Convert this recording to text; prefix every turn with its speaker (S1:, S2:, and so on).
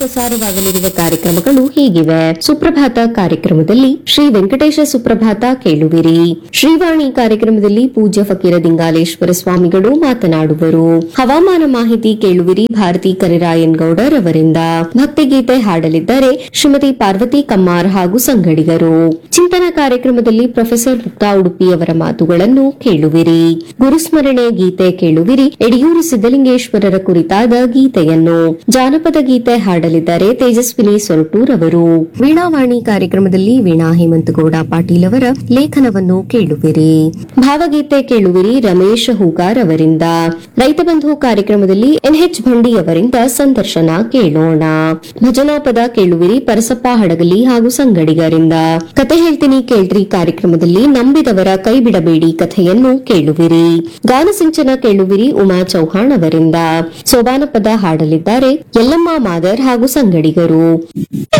S1: ಪ್ರಸಾರವಾಗಲಿರುವ ಕಾರ್ಯಕ್ರಮಗಳು ಹೀಗಿವೆ ಸುಪ್ರಭಾತ ಕಾರ್ಯಕ್ರಮದಲ್ಲಿ ಶ್ರೀ ವೆಂಕಟೇಶ ಸುಪ್ರಭಾತ ಕೇಳುವಿರಿ ಶ್ರೀವಾಣಿ ಕಾರ್ಯಕ್ರಮದಲ್ಲಿ ಪೂಜ್ಯ ಫಕೀರ ದಿಂಗಾಲೇಶ್ವರ ಸ್ವಾಮಿಗಳು ಮಾತನಾಡುವರು ಹವಾಮಾನ ಮಾಹಿತಿ ಕೇಳುವಿರಿ ಭಾರತಿ ಕರಿರಾಯನ್ ಗೌಡರ್ ಅವರಿಂದ ಭಕ್ತಿಗೀತೆ ಹಾಡಲಿದ್ದಾರೆ ಶ್ರೀಮತಿ ಪಾರ್ವತಿ ಕಮ್ಮಾರ್ ಹಾಗೂ ಸಂಗಡಿಗರು ಚಿಂತನ ಕಾರ್ಯಕ್ರಮದಲ್ಲಿ ಪ್ರೊಫೆಸರ್ ಮುಕ್ತಾ ಉಡುಪಿ ಅವರ ಮಾತುಗಳನ್ನು ಕೇಳುವಿರಿ ಗುರುಸ್ಮರಣೆ ಗೀತೆ ಕೇಳುವಿರಿ ಯಡಿಯೂರು ಸಿದ್ದಲಿಂಗೇಶ್ವರರ ಕುರಿತಾದ ಗೀತೆಯನ್ನು ಜಾನಪದ ಗೀತೆ ಹಾಡಲಿದ್ದಾರೆ ತೇಜಸ್ವಿನಿ ಸೊರಟೂರ್ ಅವರು ವೀಣಾವಾಣಿ ಕಾರ್ಯಕ್ರಮದಲ್ಲಿ ವೀಣಾ ಹೇಮಂತಗೌಡ ಪಾಟೀಲ್ ಅವರ ಲೇಖನವನ್ನು ಕೇಳುವಿರಿ ಭಾವಗೀತೆ ಕೇಳುವಿರಿ ರಮೇಶ್ ಹೂಗಾರ್ ಅವರಿಂದ ರೈತ ಬಂಧು ಕಾರ್ಯಕ್ರಮದಲ್ಲಿ ಎನ್ಎಚ್ ಭಂಡಿ ಅವರಿಂದ ಸಂದರ್ಶನ ಕೇಳೋಣ ಭಜನಾ ಪದ ಕೇಳುವಿರಿ ಪರಸಪ್ಪ ಹಡಗಲಿ ಹಾಗೂ ಸಂಗಡಿಗರಿಂದ ಕತೆ ಹೇಳ್ತೀನಿ ಕೇಳ್ರಿ ಕಾರ್ಯಕ್ರಮದಲ್ಲಿ ನಂಬಿದವರ ಕೈ ಬಿಡಬೇಡಿ ಕಥೆಯನ್ನು ಕೇಳುವಿರಿ ಗಾನಸಿಂಚನ ಕೇಳುವಿರಿ ಉಮಾ ಚೌಹಾಣ್ ಅವರಿಂದ ಸೋಬಾನ ಪದ ಹಾಡಲಿದ್ದಾರೆ ಯಲ್ಲಮ್ಮ ಮಾದರ್ ಹಾಗೂ ಸಂಗಡಿಗರು